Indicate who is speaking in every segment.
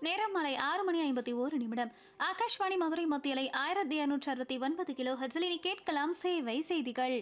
Speaker 1: நேரம் மாலை ஆறு மணி ஐம்பத்தி ஓரு நிமிடம் ஆகாஷ்வாணி மதுரை மத்தியலை ஆயிரத்தி இருநூற்றி அறுபத்தி ஒன்பது கிலோ ஹெட்ஸில் இனி கேட்கலாம் சேவை செய்திகள்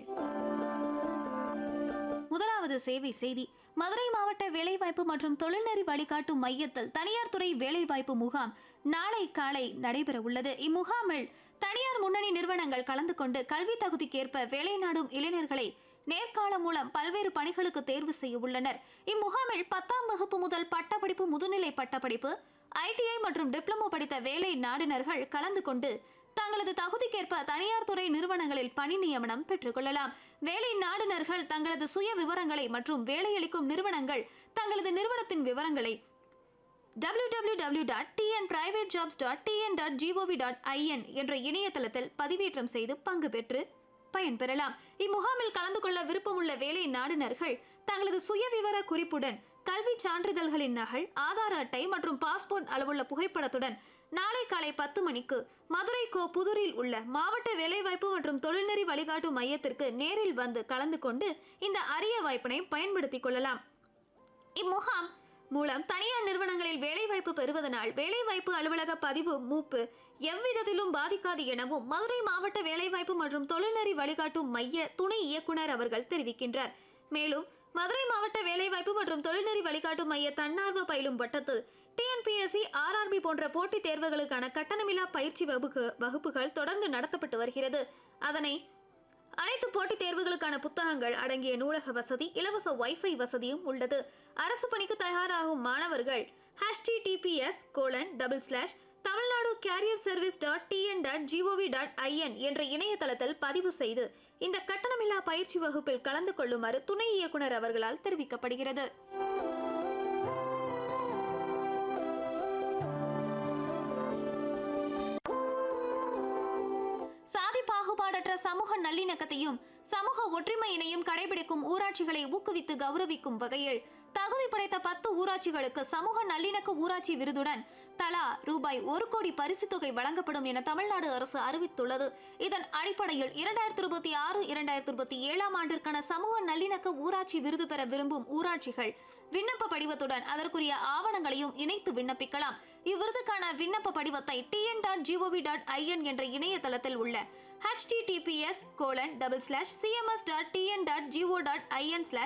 Speaker 1: முதலாவது சேவை செய்தி மதுரை மாவட்ட வேலைவாய்ப்பு மற்றும் தொழில்நெறி வழிகாட்டும் மையத்தில் தனியார் துறை வேலைவாய்ப்பு முகாம் நாளை காலை நடைபெற உள்ளது இம்முகாமில் தனியார் முன்னணி நிறுவனங்கள் கலந்து கொண்டு கல்வி தகுதிக்கேற்ப வேலை நாடும் இளைஞர்களை நேர்காணல் மூலம் பல்வேறு பணிகளுக்கு தேர்வு செய்ய உள்ளனர் இம்முகாமில் பத்தாம் வகுப்பு முதல் பட்டப்படிப்பு முதுநிலை பட்டப்படிப்பு ஐடிஐ மற்றும் டிப்ளமோ படித்த வேலை நாடினர்கள் கலந்து கொண்டு தங்களது தகுதிக்கேற்ப தனியார் துறை நிறுவனங்களில் பணி நியமனம் பெற்றுக்கொள்ளலாம் வேலை நாடுனர்கள் தங்களது சுய விவரங்களை மற்றும் வேலையளிக்கும் நிறுவனங்கள் தங்களது நிறுவனத்தின் விவரங்களை www.tnprivatejobs.tn.gov.in என்ற இணையதளத்தில் பதிவேற்றம் செய்து பங்கு பெற்று பயன்பெறலாம் இம்முகாமில் கலந்து கொள்ள விருப்பமுள்ள வேலை நாடுனர்கள் தங்களது சுயவிவர குறிப்புடன் கல்வி சான்றிதழ்களின் நகல் ஆதார் அட்டை மற்றும் பாஸ்போர்ட் அளவுள்ள புகைப்படத்துடன் நாளை காலை பத்து மணிக்கு மதுரை கோ புதூரில் உள்ள மாவட்ட வேலைவாய்ப்பு மற்றும் தொழில்நெறி வழிகாட்டு மையத்திற்கு நேரில் வந்து கலந்து கொண்டு இந்த அரிய வாய்ப்பினை பயன்படுத்திக் கொள்ளலாம் இம்முகாம் மூலம் தனியார் நிறுவனங்களில் வேலைவாய்ப்பு பெறுவதனால் வேலைவாய்ப்பு அலுவலக பதிவு மூப்பு எவ்விதத்திலும் பாதிக்காது எனவும் மதுரை மாவட்ட வேலைவாய்ப்பு மற்றும் தொழில்நெறி வழிகாட்டும் மைய துணை இயக்குனர் அவர்கள் தெரிவிக்கின்றார் மேலும் மதுரை மாவட்ட வேலைவாய்ப்பு மற்றும் தொழில்நெறி வழிகாட்டும் மைய தன்னார்வ பயிலும் வட்டத்தில் டிஎன்பிஎஸ்சி ஆர்ஆர்பி போன்ற போட்டித் தேர்வுகளுக்கான கட்டணமில்லா பயிற்சி வகுப்பு வகுப்புகள் தொடர்ந்து நடத்தப்பட்டு வருகிறது அதனை அனைத்து போட்டித் தேர்வுகளுக்கான புத்தகங்கள் அடங்கிய நூலக வசதி இலவச வைஃபை வசதியும் உள்ளது அரசு பணிக்கு தயாராகும் மாணவர்கள் https colon double slash Tamil Nadu career service dot TN dot GOV dot IN என்ற இணையதளத்தில் பதிவு செய்து இந்த கட்டணமில்லா பயிற்சி வகுப்பில் கலந்து கொள்ளுமாறு துணை இயக்குனர் அவர்களால் தெரிவிக்கப்படுகிறது சாதி பாகுபாடற்ற சமூக நல்லிணக்கத்தையும் சமூக ஒற்றுமையினையும் கடைபிடிக்கும் ஊராட்சிகளை ஊக்குவித்து கௌரவிக்கும் வகையில் தகுதி படைத்த பத்து ஊராட்சிகளுக்கு சமூக நல்லிணக்க ஊராட்சி விருதுடன் தலா ரூபாய் ஒரு கோடி பரிசுத் தொகை வழங்கப்படும் என தமிழ்நாடு அரசு அறிவித்துள்ளது இதன் அடிப்படையில் இரண்டாயிரத்தி இருபத்தி ஆறு இரண்டாயிரத்தி இருபத்தி ஏழாம் ஆண்டிற்கான சமூக நல்லிணக்க ஊராட்சி விருது பெற விரும்பும் ஊராட்சிகள் விண்ணப்ப படிவத்துடன் அதற்குரிய ஆவணங்களையும் இணைத்து விண்ணப்பிக்கலாம் இவ்விருதுக்கான விண்ணப்ப படிவத்தை TN dot GOV dot IN என்ற இணையதளத்தில் உள்ள https colon double slash CMS dot TN dot GO dot IN slash